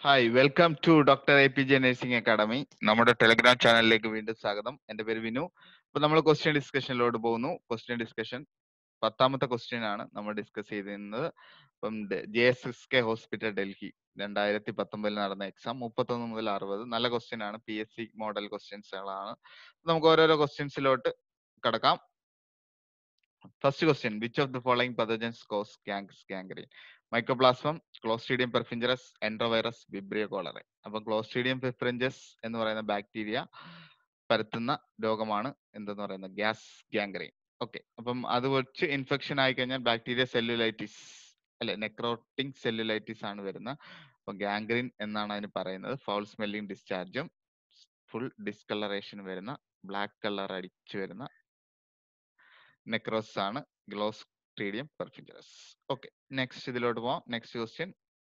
Hi welcome to doctor A P J nursing academy നമ്മുടെ telegram ചാനലിലേക്ക് വീണ്ടും സ്വാഗതം എന്റെ പേര് വിനു അപ്പൊ നമ്മൾ ക്വസ്റ്റ്യൻ ഡിസ്കഷനിലോട്ട് പോകുന്നു ക്വസ്റ്റ്യൻ ഡിസ്കഷൻ പത്താമത്തെ ക്വസ്റ്റ്യൻ ആണ് നമ്മൾ ഡിസ്കസ് ചെയ്തിരുന്നത് അപ്പം J S S K hospital Delhi രണ്ടായിരത്തി പത്തൊമ്പതിൽ നടന്ന എക്സാം മുപ്പത്തൊന്ന് മുതൽ അറുപത് നല്ല ക്വസ്റ്റ്യൻ ആണ് പി എസ് സി മോഡൽ ക്വസ്റ്റ്യൻസുകളാണ് നമുക്ക് ഓരോരോ ക്വസ്റ്റ്യൻസിലോട്ട് കടക്കാം first question which of the following pathogens cause gangrene mycoplasma clostridium perfringens enterovirus vibrio cholerae അപ്പൊ ക്ലോസ്ട്രീഡിയം പെർഫിഞ്ചസ് എന്ന് പറയുന്ന ബാക്ടീരിയ പരത്തുന്ന രോഗമാണ് എന്തെന്ന് പറയുന്നത് ഗ്യാസ് ഗാംഗ്രീൻ ഓക്കെ അപ്പം അത് വെച്ച് ഇൻഫെക്ഷൻ ആയി കഴിഞ്ഞാൽ ബാക്ടീരിയ സെല്ലുലൈറ്റിസ് അല്ലെ നെക്രോട്ടിക് സെല്ലുലൈറ്റിസ് ആണ് വരുന്നത് അപ്പൊ ഗാംഗ്രീൻ എന്നാണ് അതിന് പറയുന്നത് ഫൗൾ സ്മെല്ലിംഗ് ഡിസ്ചാർജും ഫുൾ ഡിസ്കളറേഷൻ വരുന്ന ബ്ലാക്ക് കളർ അടിച്ചു വരുന്ന നെക്രോസ് ആണ് clostridium perfringens okay next ഇതിലോട്ട് പോവാം next question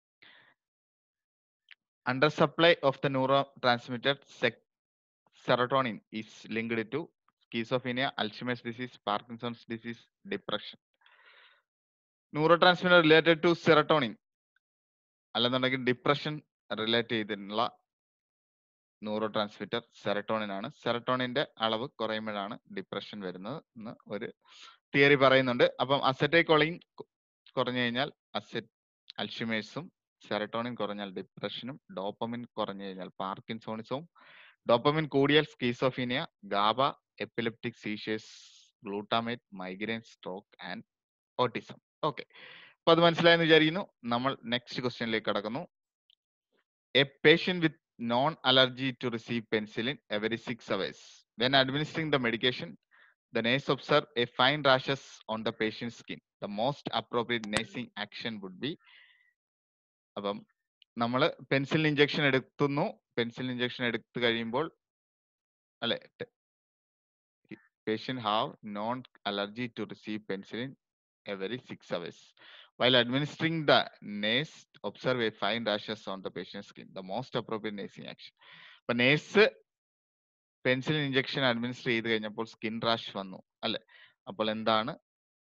under supply of the neurotransmitter serotonin is linked to schizophrenia Alzheimer's disease Parkinson's disease depression neurotransmitter related to serotonin അല്ലെന്നുണ്ടെങ്കിൽ depression relate ചെയ്തിട്ടുള്ള neurotransmitter serotonin ആണ് സെറട്ടോണിന്റെ അളവ് കുറയുമ്പോഴാണ് depression വരുന്നത് എന്ന് ഒരു തിയറി പറയുന്നുണ്ട് അപ്പം അസറ്റൈക്കോളിൻ കുറഞ്ഞു കഴിഞ്ഞാൽ അസെറ്റ് അൽഷിമേഴ്സും സെറട്ടോണിൻ കുറഞ്ഞാൽ ഡിപ്രഷനും ഡോപ്പമിൻ കുറഞ്ഞു കഴിഞ്ഞാൽ പാർക്കിൻസോണിസവും ഡോപ്പമിൻ കൂടിയാൽ schizophrenia GABA epileptic seizures glutamate migraine stroke and autism okay അപ്പൊ അത് മനസ്സിലായെന്ന് വിചാരിക്കുന്നു നമ്മൾ നെക്സ്റ്റ് ക്വസ്റ്റ്യനിലേക്ക് കടക്കുന്നു a patient with non allergy to receive penicillin every six hours. When administering the medication, the nurse observe a fine rashes on the patient's skin. The most appropriate nursing action would be അപ്പം നമ്മൾ pencil injection എടുത്തുന്നു pencil injection എടുത്തു കഴിയുമ്പോൾ അല്ലെ patient have non allergy to receive penicillin every six hours While administering the nurse, observe a fine rashes on the patient's skin. The most appropriate nursing action. അപ്പൊ nurse pencil injection administer ചെയ്ത് കഴിഞ്ഞപ്പോൾ skin rash വന്നു അല്ലെ അപ്പോൾ എന്താണ്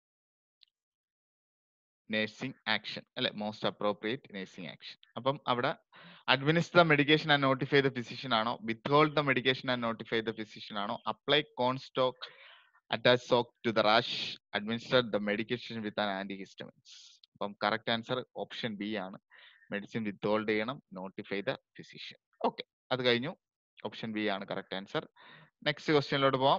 nursing action അല്ലെ most appropriate nursing action അപ്പം അവിടെ administer the medication and notify the physician ആണോ with the medication and notify the physician ആണോ apply cornstarch attach soak to the rash administer the medication with an antihistamines അപ്പം correct answer option B ആണ് medicine with ചെയ്യണം notify the physician okay അത് കഴിഞ്ഞു option B ആണ് correct answer next ക്വസ്റ്റ്യനിലോട്ട് പോവാം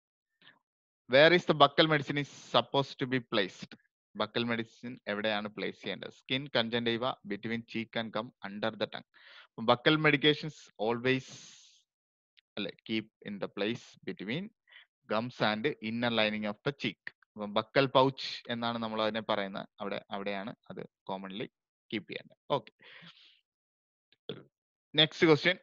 where is the buccal medicine is suppose to be placed buccal medicine എവിടെയാണ് place ചെയ്യേണ്ടത് skin conjunctiva between cheek and gum under the tongue buccal medications always അല്ലെ keep in the place between gums and inner lining of the cheek അപ്പം buccal pouch എന്നാണ് നമ്മൾ അതിനെ പറയുന്നത് അവിടെ അവിടെയാണ് അത് കോമൺലി കീപ്പ് ചെയ്യേണ്ടത് okay next question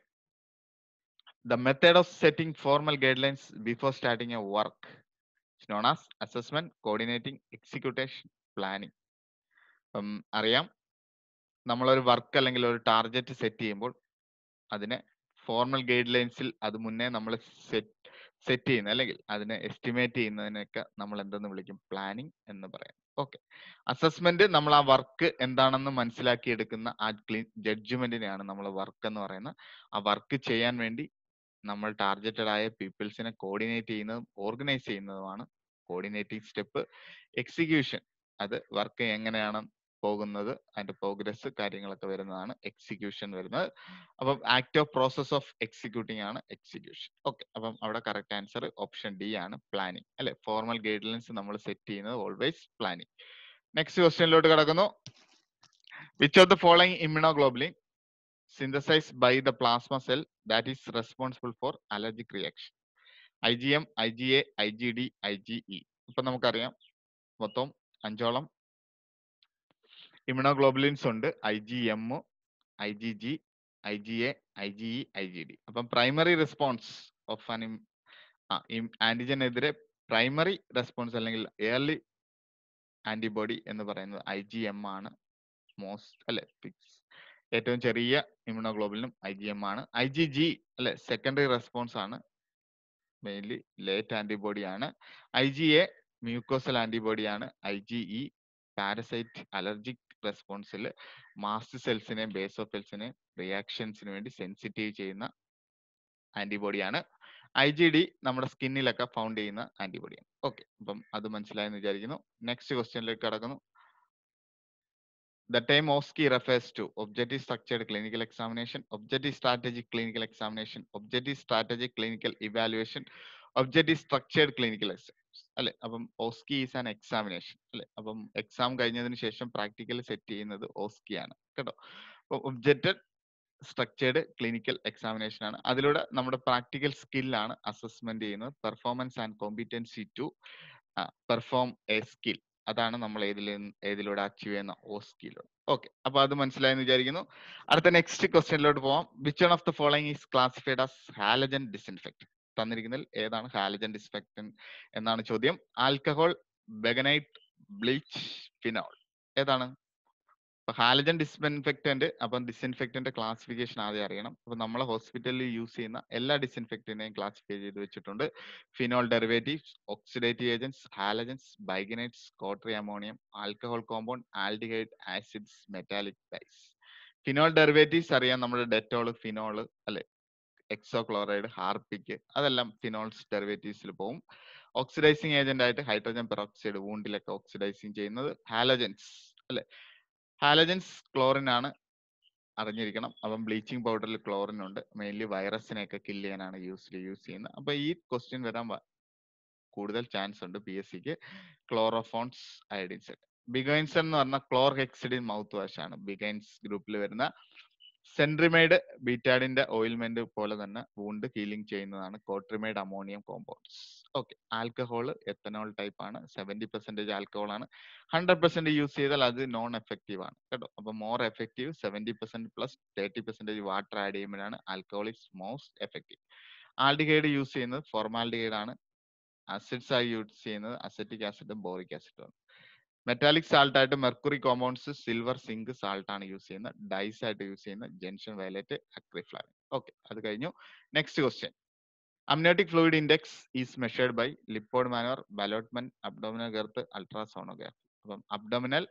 the method of setting formal guide lines before starting a work known as assessment coordinating execution planning അപ്പം അറിയാം നമ്മളൊരു വർക്ക് അല്ലെങ്കിൽ ഒരു ടാർഗറ്റ് സെറ്റ് ചെയ്യുമ്പോൾ അതിനെ ഫോർമൽ ഗൈഡ് ലൈൻസിൽ അത് മുന്നേ നമ്മൾ സെറ്റ് സെറ്റ് ചെയ്യുന്ന അല്ലെങ്കിൽ അതിനെ എസ്റ്റിമേറ്റ് ചെയ്യുന്നതിനൊക്കെ നമ്മൾ എന്തെന്ന് വിളിക്കും പ്ലാനിങ് എന്ന് പറയാം ഓക്കെ അസസ്മെന്റ് നമ്മൾ ആ വർക്ക് എന്താണെന്ന് മനസ്സിലാക്കി എടുക്കുന്ന ആ ക്ലീൻ ജഡ്ജ്മെന്റിനെയാണ് നമ്മൾ വർക്ക് എന്ന് പറയുന്നത് ആ വർക്ക് ചെയ്യാൻ വേണ്ടി നമ്മൾ ടാർഗറ്റഡ് ആയ പീപ്പിൾസിനെ കോർഡിനേറ്റ് ചെയ്യുന്നതും ഓർഗനൈസ് ചെയ്യുന്നതുമാണ് കോർഡിനേറ്റിംഗ് സ്റ്റെപ്പ് എക്സിക്യൂഷൻ അത് വർക്ക് എങ്ങനെയാണ് പോകുന്നത് അതിന്റെ പ്രോഗ്രസ് കാര്യങ്ങളൊക്കെ വരുന്നതാണ് എക്സിക്യൂഷൻ വരുന്നത് അപ്പം act of process of executing ആണ് എക്സിക്യൂഷൻ ഓക്കെ അപ്പം അവിടെ കറക്റ്റ് ആൻസർ ഓപ്ഷൻ ഡി ആണ് പ്ലാനിങ് അല്ലെ ഫോർമൽ ഗൈഡ് ലൈൻസ് നമ്മൾ സെറ്റ് ചെയ്യുന്നത് ഓൾവേസ് പ്ലാനിങ് നെക്സ്റ്റ് ക്വസ്റ്റ്യനിലോട്ട് കിടക്കുന്നു which of the following immunoglobulin synthesise by the plasma cell that is responsible for allergic reaction I G M I G A I G D I G E ഇപ്പൊ നമുക്കറിയാം മൊത്തം അഞ്ചോളം immunoglobulins ഉണ്ട് I G M I G G I G A I G E I G D അപ്പം primary response of an ആന്റിജനെതിരെ primary response അല്ലെങ്കിൽ early antibody എന്ന് പറയുന്നത് ഐ ജി എം ആണ് മോസ്റ്റ് അല്ലെ ഫിക്സ് ഏറ്റവും ചെറിയ ഇമ്യൂണോഗ്ലോബുലിനും ഐ ജി എം ആണ് ഐ ജി ജി അല്ലെ സെക്കൻഡറി റെസ്പോൺസ് ആണ് മെയിൻലി ലേറ്റ് ആന്റിബോഡി ആണ് I G A mucosal antibody ആണ് I G E parasite allergic റെസ്പോൺസിൽ മാസ്റ്റ് സെൽസിനെയും ബേസോഫിൽസിനെയും റിയാക്ഷൻസിന് വേണ്ടി സെൻസിറ്റീവ് ചെയ്യുന്ന ആന്റിബോഡിയാണ് ഐ ജി ഡി നമ്മുടെ സ്കിന്നിലൊക്കെ ഫൗണ്ട് ചെയ്യുന്ന ആന്റിബോഡിയാണ് ഓക്കെ അപ്പം അത് മനസ്സിലായെന്ന് വിചാരിക്കുന്നു നെക്സ്റ്റ് ക്വസ്റ്റ്യനിലേക്ക് കടക്കുന്നു The term OSCE refers to Objective Structured Clinical Examination, Objective Strategic Clinical Examination, Objective Strategic Clinical Evaluation, Objective Structured Clinical Examination. അല്ലെ അപ്പം ഓസ്കി ഈസ് ആൻ എക്സാമിനേഷൻ അല്ലെ അപ്പം എക്സാം കഴിഞ്ഞതിന് ശേഷം പ്രാക്ടിക്കൽ സെറ്റ് ചെയ്യുന്നത് ഓസ്കി ആണ് കേട്ടോ അപ്പോൾ ഒബ്ജക്റ്റഡ് സ്ട്രക്ചേർഡ് ക്ലിനിക്കൽ എക്സാമിനേഷൻ ആണ് അതിലൂടെ നമ്മുടെ പ്രാക്ടിക്കൽ സ്കില്ലാണ് അസസ്മെന്റ് ചെയ്യുന്നത് performance and competency to perform A skill അതാണ് നമ്മൾ ഏതിൽ ഏതിലൂടെ അച്ചീവ് ചെയ്യുന്ന ഓ സ്കിലൂടെ ഓക്കെ അപ്പൊ അത് മനസ്സിലായെന്ന് വിചാരിക്കുന്നു അടുത്ത നെക്സ്റ്റ് ക്വസ്റ്റ്യനിലോട്ട് പോവാം which one of the following is classified as halogen disinfect തന്നിരിക്കുന്നതിൽ ഏതാണ് ഹാലജൻ ഡിസ്ഫെക്ടൻ എന്നാണ് ചോദ്യം ആൽക്കഹോൾ ബെഗനൈറ്റ് ബ്ലീച്ച് ഫിനോൾ ഏതാണ് അപ്പൊ ഹാലജൻ ഡിസ്ഇൻഫെക്റ്റന്റ് അപ്പം ഡിസ്ഇൻഫെക്റ്റന്റ് ക്ലാസിഫിക്കേഷൻ ആദ്യം അറിയണം അപ്പൊ നമ്മൾ ഹോസ്പിറ്റലിൽ യൂസ് ചെയ്യുന്ന എല്ലാ ഡിസ്ഇൻഫെക്റ്റിനെയും ക്ലാസിഫൈ ചെയ്ത് വെച്ചിട്ടുണ്ട് phenol derivatives oxidative agents halogens biguanides quaternary ammonium alcohol compound aldehyde acids metallic dyes phenol derivatives അറിയാം നമ്മുടെ ഡെറ്റോൾ ഫിനോൾ അല്ലെ എക്സോക്ലോറൈഡ് ഹാർപ്പിക് അതെല്ലാം ഫിനോൾസ് ഡെറിവേറ്റീവ്സിൽ പോകും ഓക്സിഡൈസിങ് ഏജന്റ് ആയിട്ട് ഹൈഡ്രജൻ പെറോക്സൈഡ് വൂണ്ടിലൊക്കെ ഓക്സിഡൈസിങ് ചെയ്യുന്നത് ഹാലജൻസ് അല്ലെ ഹാലജൻസ് ക്ലോറിൻ ആണ് അറിഞ്ഞിരിക്കണം അപ്പം ബ്ലീച്ചിങ് പൗഡറിൽ ക്ലോറിൻ ഉണ്ട് മെയിൻലി വൈറസിനെയൊക്കെ കില്ല് ചെയ്യാനാണ് യൂസ് യൂസ് ചെയ്യുന്നത് അപ്പൊ ഈ ക്വസ്റ്റ്യൻ വരാൻ വ- കൂടുതൽ ചാൻസ് ഉണ്ട് പി എസ് സിക്ക് ക്ലോറോഫോൺസ് അയഡിൻസ് ബിഗൈൻസ് എന്ന് പറഞ്ഞ ക്ലോർ ഹെക്സിഡിൻ മൗത്ത് വാഷ് ആണ് ബിഗൈൻസ് ഗ്രൂപ്പിൽ വരുന്ന സെൻട്രിമൈഡ് ബീറ്റാഡിന്റെ ഓയിൽമെന്റ് പോലെ തന്നെ വൂണ്ട് ഹീലിംഗ് ചെയ്യുന്നതാണ് cetrimide ammonium compounds okay alcohol ethanol type ആണ് സെവന്റി പെർസെന്റേജ് ആൽക്കഹോൾ ആണ് ഹൺഡ്രഡ് പെർസെന്റ് യൂസ് ചെയ്താൽ അത് നോൺ എഫക്റ്റീവ് ആണ് കേട്ടോ അപ്പൊ more effective seventy percent plus thirty percentage water add ചെയ്യുമ്പോഴാണ് alcohol is most effective aldehyde use ചെയ്യുന്നത് ഫോർമാൽഡിഹൈഡ് ആണ് അസിഡ്സ് ആയി യൂസ് ചെയ്യുന്നത് അസറ്റിക് ആസിഡും ബോറിക് ആസിഡും ആണ് മെറ്റാലിക് സാൾട്ട് ആയിട്ട് mercury compounds silver zinc salt ആണ് യൂസ് ചെയ്യുന്നത് ഡൈസ് ആയിട്ട് യൂസ് ചെയ്യുന്നത് ജെൻഷൻ വയലറ്റ് അക്രിഫ്ലാവിൻ ഓക്കെ അത് കഴിഞ്ഞു next question amniotic fluid index is measured by Leopold manoeuvre ballottement abdominal girth ultrasonography അപ്പം അബ്ഡോമിനൽ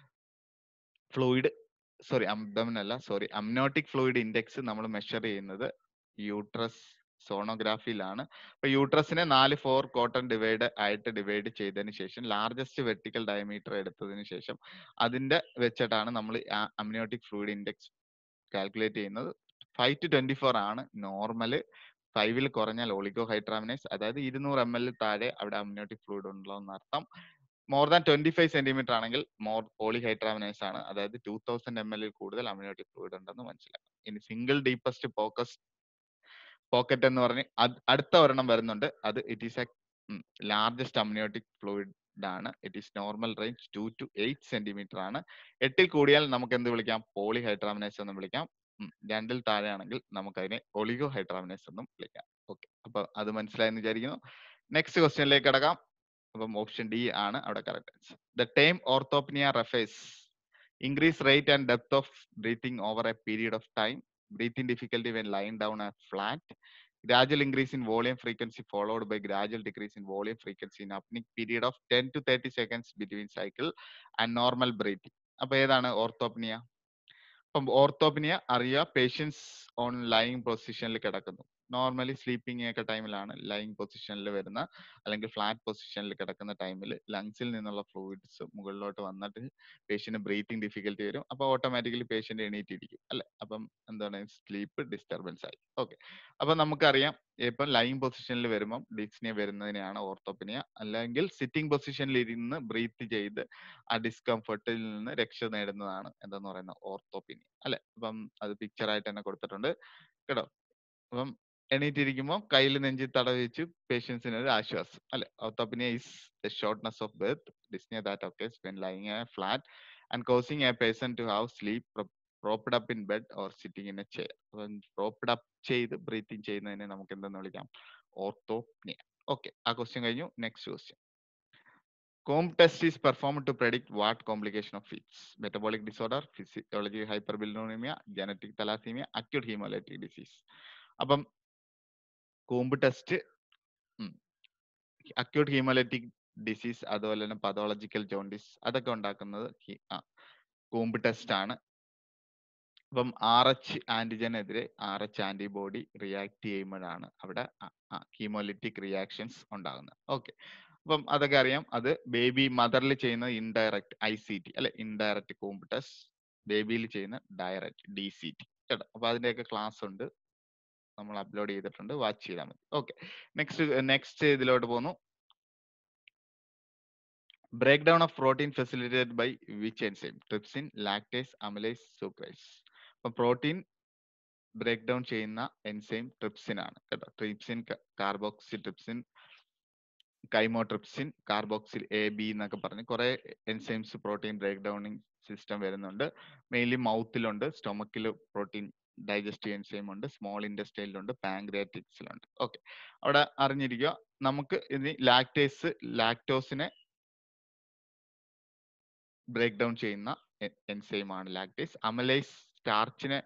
ഫ്ലൂയിഡ് സോറി അബ്ഡോമിനൽ അല്ല sorry amniotic fluid index നമ്മൾ measure ചെയ്യുന്നത് യൂട്രസ് സോണോഗ്രാഫിയിലാണ് അപ്പൊ യൂട്രസിനെ നാല് ഫോർ കോട്ടൺ ഡിവൈഡ് ആയിട്ട് ഡിവൈഡ് ചെയ്തതിന് ശേഷം ലാർജസ്റ്റ് വെർട്ടിക്കൽ ഡയമീറ്റർ എടുത്തതിന് ശേഷം അതിന്റെ വെച്ചിട്ടാണ് നമ്മൾ അമ്നിയോട്ടിക് ഫ്ലൂയിഡ് ഇൻഡെക്സ് കാൽക്കുലേറ്റ് ചെയ്യുന്നത് ഫൈവ് ടു ട്വന്റി ഫോർ ആണ് നോർമൽ ഫൈവിൽ കുറഞ്ഞാൽ ഒളിഗോ ഹൈഡ്രാമിനൈസ് അതായത് ഇരുന്നൂറ് എം എൽ താഴെ അവിടെ അമ്നിയോട്ടിക് ഫ്ലൂയിഡ് ഉണ്ടല്ലോ എന്നർത്ഥം more than twenty five centimetre ആണെങ്കിൽ മോർ പോളിഹൈഡ്രാമിനൈസ് ആണ് അതായത് ടൂ തൗസൻഡ് എം എല്ലിൽ കൂടുതൽ അമ്നിയോട്ടിക് ഫ്ലൂയിഡ് ഉണ്ടെന്ന് മനസ്സിലാക്കാം ഇനി സിംഗിൾ ഡീപ്പസ്റ്റ് ഫോക്കസ് പോക്കറ്റ് എന്ന് പറഞ്ഞ് അത് അടുത്ത ഒരെണ്ണം വരുന്നുണ്ട് അത് it is a largest amniotic fluid ആണ് it is normal range two to eight centimetre ആണ് എട്ടിൽ കൂടിയാൽ നമുക്ക് എന്ത് വിളിക്കാം പോളിഹൈഡ്രാമിനൈസ് എന്ന് വിളിക്കാം ഉം, രണ്ടിൽ താഴെയാണെങ്കിൽ നമുക്ക് അതിനെ ഒളിഗോ ഹൈഡ്രാമിനൈസ് എന്നും വിളിക്കാം ഓക്കെ അപ്പൊ അത് മനസ്സിലായെന്ന് വിചാരിക്കുന്നു നെക്സ്റ്റ് ക്വസ്റ്റ്യനിലേക്ക് കിടക്കാം അപ്പം ഓപ്ഷൻ ഡി ആണ് അവിടെ correct the time orthopnea refers increase rate and depth of breathing over a period of time, breathing difficulty when lying down or flat, gradual increase in volume frequency followed by gradual decrease in volume frequency in apneic period of 10 to 30 seconds between cycle and normal breathing. അപ്പൊ ഏതാണ് orthopnoea അപ്പം orthopnoea അറിയുക patients on lying പൊസിഷനിൽ കിടക്കുന്നു normally sleeping ഒക്കെ ടൈമിലാണ് lying പൊസിഷനിൽ വരുന്ന അല്ലെങ്കിൽ ഫ്ലാറ്റ് പൊസിഷനിൽ കിടക്കുന്ന ടൈമിൽ ലങ്സിൽ നിന്നുള്ള ഫ്ലൂയിഡ്സ് മുകളിലോട്ട് വന്നിട്ട് പേഷ്യന്റ് ബ്രീത്തിങ് ഡിഫിക്കൽറ്റി വരും അപ്പൊ ഓട്ടോമാറ്റിക്കലി പേഷ്യന്റ് എണീറ്റിരിക്കും അല്ലെ അപ്പം എന്താണ് സ്ലീപ്പ് ഡിസ്റ്റർബൻസ് ആയി ഓക്കെ അപ്പൊ നമുക്കറിയാം ഇപ്പം ലൈങ് പൊസിഷനിൽ വരുമ്പം ഡിസ്നിയ വരുന്നതിനെയാണ് ഓർത്തോപ്പിനിയ അല്ലെങ്കിൽ സിറ്റിംഗ് പൊസിഷനിൽ ഇരുന്ന് ബ്രീത്ത് ചെയ്ത് ആ ഡിസ്കംഫർട്ടിൽ നിന്ന് രക്ഷ നേടുന്നതാണ് എന്തെന്ന് പറയുന്ന ഓർത്തോപ്പിനിയ അല്ലെ അപ്പം അത് പിക്ചർ ആയിട്ട് തന്നെ കൊടുത്തിട്ടുണ്ട് കേട്ടോ അപ്പം എണീറ്റിരിക്കുമ്പോൾ കയ്യിൽ നെഞ്ചി തടവി വെച്ച് പേഷ്യൻസിന് ഒരു ആശ്വാസം അല്ലെ orthopnoea is the shortness of breath dyspnoea that occurs when lying a flat and causing a person to have sleep propped up in bed or sitting in a chair അപ്പം പ്രോപ്ഡ് അപ്പ് ചെയ്ത് breathing ചെയ്യുന്നതിനെ നമുക്ക് എന്തെന്ന് വിളിക്കാം orthopnoea okay ആ question കഴിഞ്ഞു next question Comb test is performed to predict what complication of fits, metabolic disorder, physiology hyperbilirubinemia, genetic thalassemia, acute hemolytic disease. അപ്പം കൂമ്പ് ടെസ്റ്റ് അക്യൂട്ട് ഹീമോലറ്റിക് ഡിസീസ് അതുപോലെ തന്നെ പതോളജിക്കൽ ജോണ്ടിസ് അതൊക്കെ ഉണ്ടാക്കുന്നത് ഹി- ആ കൂമ്പ് ടെസ്റ്റ് ആണ് അപ്പം ആർ എച്ച് ആന്റിജനെതിരെ ആർ എച്ച് ആന്റിബോഡി റിയാക്ട് ചെയ്യുമ്പോഴാണ് അവിടെ ഹീമോലിറ്റിക് റിയാക്ഷൻസ് ഉണ്ടാകുന്നത് ഓക്കെ അപ്പം അതൊക്കെ അറിയാം അത് ബേബി മദറിൽ ചെയ്യുന്ന ഇൻഡയറക്റ്റ് ഐ സി ടി അല്ലെ ഇൻഡയറക്റ്റ് കൂമ്പ് ടെസ്റ്റ് ബേബിയിൽ ചെയ്യുന്ന ഡയറക്റ്റ് ഡി സി ടി കേട്ടോ അപ്പൊ അതിന്റെയൊക്കെ ക്ലാസ് ഉണ്ട് നമ്മൾ അപ്ലോഡ് ചെയ്തിട്ടുണ്ട് വാച്ച് ചെയ്താൽ മതി ഓക്കെ നെക്സ്റ്റ് നെക്സ്റ്റ് ഇതിലോട്ട് പോകുന്നു break down of protein facilitated by which enzyme trypsin lactase amylase sucrase അപ്പൊ പ്രോട്ടീൻ ബ്രേക്ക് ഡൗൺ ചെയ്യുന്ന എൻസൈം ട്രിപ്സിൻ ആണ് കേട്ടോ trypsin carboxy trypsin chymotrypsin carboxyl A B എന്നൊക്കെ പറഞ്ഞ് കുറെ enzymes protein break downing system വരുന്നുണ്ട് മെയിൻലി മൗത്തിലുണ്ട് സ്റ്റൊമക്കിൽ പ്രോട്ടീൻ ഡൈജസ്റ്റീവ് എൻസൈം ഉണ്ട് സ്മോൾ ഇൻഡസ്ട്രിയിലുണ്ട് പാങ്ക്രിയാറ്റിക്സിലുണ്ട് ഓക്കെ അവിടെ അറിഞ്ഞിരിക്കുക നമുക്ക് ഇനി ലാക്ടേസ് ലാക്ടോസിനെ ബ്രേക്ക് ഡൗൺ ചെയ്യുന്ന എൻസൈം ആണ് ലാക്ടേസ് അമലൈസ് സ്റ്റാർച്ചിനെ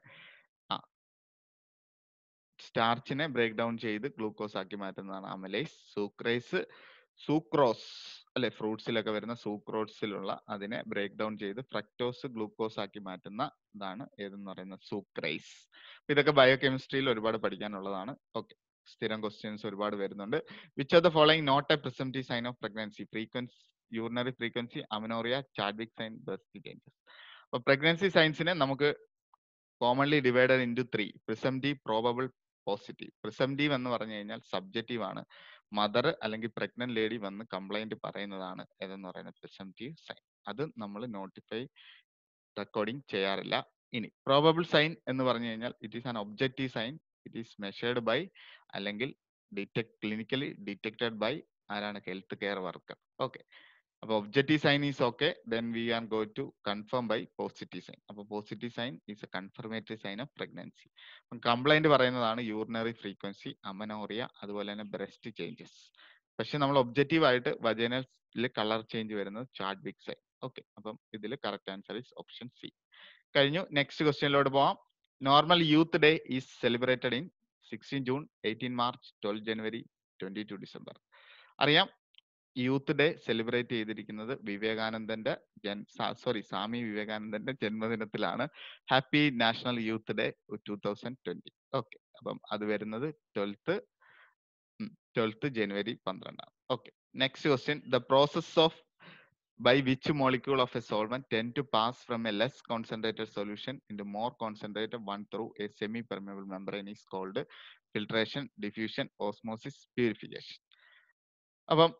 സ്റ്റാർച്ചിനെ ബ്രേക്ക് ഡൗൺ ചെയ്ത് ഗ്ലൂക്കോസ് ആക്കി മാറ്റുന്നതാണ് അമലൈസ് സൂക്രൈസ് സൂക്രോസ് അല്ലെ ഫ്രൂട്ട്സിലൊക്കെ വരുന്ന സൂക്രോസിലുള്ള അതിനെ ബ്രേക്ക് ഡൗൺ ചെയ്ത് ഫ്രക്ടോസ് ഗ്ലൂക്കോസ് ആക്കി മാറ്റുന്ന ഇതാണ് ഏതെന്ന് പറയുന്നത് സൂക്രൈസ് ഇതൊക്കെ ബയോകെമിസ്ട്രിയിൽ ഒരുപാട് പഠിക്കാനുള്ളതാണ് ഓക്കെ സ്ഥിരം ക്വസ്റ്റ്യൻസ് ഒരുപാട് വരുന്നുണ്ട് which are the following not a presumptive sign of pregnancy frequency urinary frequency amenorrhoea Chadwick sign breast changes അപ്പൊ പ്രഗ്നൻസി സയൻസിനെ നമുക്ക് commonly divided into three presumptive probable positive presumptive എന്ന് പറഞ്ഞു കഴിഞ്ഞാൽ സബ്ജക്റ്റീവ് ആണ് മദർ അല്ലെങ്കിൽ പ്രഗ്നന്റ് ലേഡി വന്ന് complaint പറയുന്നതാണ് ഏതെന്ന് പറയുന്നത് പ്രിസംറ്റീവ് സൈൻ അത് നമ്മൾ നോട്ടിഫൈ റെക്കോർഡിംഗ് ചെയ്യാറില്ല ഇനി പ്രോബബിൾ സൈൻ എന്ന് പറഞ്ഞു കഴിഞ്ഞാൽ it is an objective sign it is measured by അല്ലെങ്കിൽ ഡിറ്റക്ട് ക്ലിനിക്കലി ഡിറ്റക്റ്റഡ് ബൈ ആരാണ് ഹെൽത്ത് കെയർ വർക്കർ ഓക്കെ അപ്പൊ objective sign is okay then we are go to confirm by positive sign അപ്പൊ positive sign is a confirmatory sign of pregnancy complaint പറയുന്നതാണ് urinary frequency amenorrhoea അതുപോലെ തന്നെ breast changes പക്ഷെ നമ്മൾ objective ആയിട്ട് vaginal colour change വരുന്നത് Chadwick sign okay അപ്പം ഇതിൽ correct answer is option C കഴിഞ്ഞു നെക്സ്റ്റ് ക്വസ്റ്റ്യനിലോട്ട് പോവാം normal youth day is celebrated in sixteen June eighteen March twelve January twenty two December അറിയാം യൂത്ത് ഡേ സെലിബ്രേറ്റ് ചെയ്തിരിക്കുന്നത് വിവേകാനന്ദന്റെ ജൻ സോറി സ്വാമി വിവേകാനന്ദന്റെ ജന്മദിനത്തിലാണ് happy national youth day two thousand twenty okay അപ്പം അത് വരുന്നത് ട്വൽത്ത് ട്വൽത്ത് ജനുവരി പന്ത്രണ്ടാണ് okay next question the process of by which molecule of a solvent tend to pass from a less concentrated solution into more concentrated one through a semi-permeable membrane is called filtration, diffusion, osmosis, purification. അപ്പം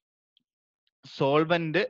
solvent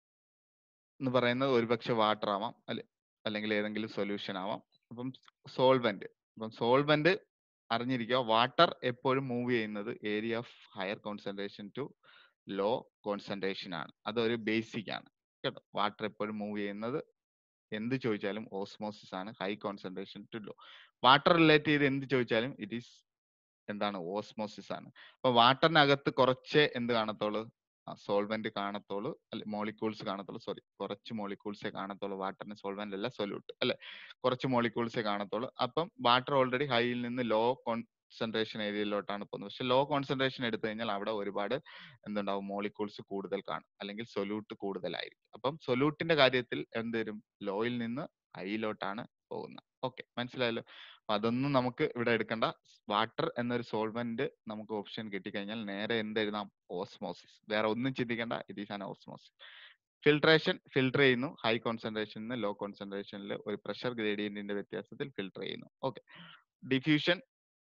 എന്ന് പറയുന്നത് ഒരുപക്ഷെ water ആവാം അല്ലെ അല്ലെങ്കിൽ ഏതെങ്കിലും solution ആവാം അപ്പം സോൾവെന്റ് അപ്പം സോൾവെന്റ് അറിഞ്ഞിരിക്കുക വാട്ടർ എപ്പോഴും മൂവ് ചെയ്യുന്നത് area of higher concentration to low concentration ആണ് അതൊരു ബേസിക് ആണ് കേട്ടോ വാട്ടർ എപ്പോഴും മൂവ് ചെയ്യുന്നത് എന്ത് ചോദിച്ചാലും ഓസ്മോസിസ് ആണ് high concentration to low water relate ചെയ്ത് എന്ത് ചോദിച്ചാലും ഇറ്റ് ഈസ് എന്താണ് ഓസ്മോസിസ് ആണ് അപ്പൊ വാട്ടറിനകത്ത് കുറച്ച് എന്ത് കാണത്തുള്ളൂ സോൾവെന്റ് കാണത്തുള്ളൂ അല്ലെ മോളിക്യൂൾസ് കാണത്തുള്ളൂ സോറി കുറച്ച് മോളിക്യൂൾസേ കാണത്തുള്ളൂ വാട്ടറിന് സോൾവെന്റ് അല്ല സൊല്യൂട്ട് അല്ലെ കുറച്ച് മോളിക്യൂൾസേ കാണത്തുള്ളൂ അപ്പം വാട്ടർ ഓൾറെഡി ഹൈയിൽ നിന്ന് ലോ കോൺസെൻട്രേഷൻ ഏരിയയിലോട്ടാണ് പോകുന്നത് പക്ഷെ ലോ കോൺസെൻട്രേഷൻ എടുത്തു കഴിഞ്ഞാൽ അവിടെ ഒരുപാട് എന്തുണ്ടാവും മോളിക്യൂൾസ് കൂടുതൽ കാണും അല്ലെങ്കിൽ സൊല്യൂട്ട് കൂടുതലായിരിക്കും അപ്പം സൊല്യൂട്ടിന്റെ കാര്യത്തിൽ എന്ത് വരും ലോയിൽ നിന്ന് ഹൈയിലോട്ടാണ് പോകുന്നത് ഓക്കെ മനസ്സിലായല്ലോ അപ്പൊ അതൊന്നും നമുക്ക് ഇവിടെ എടുക്കണ്ട വാട്ടർ എന്നൊരു സോൾവെന്റ് നമുക്ക് ഓപ്ഷൻ കിട്ടിക്കഴിഞ്ഞാൽ നേരെ എന്ത് എഴുതാം ഓസ്മോസിസ് വേറെ ഒന്നും ചിന്തിക്കേണ്ട it is an osmosis filtration filter ചെയ്യുന്നു ഹൈ കോൺസെൻട്രേഷനിൽ നിന്ന് ലോ കോൺസെൻട്രേഷനിൽ ഒരു പ്രഷർ ഗ്രേഡിയന്റിന്റെ വ്യത്യാസത്തിൽ ഫിൽട്ടർ ചെയ്യുന്നു ഓക്കെ ഡിഫ്യൂഷൻ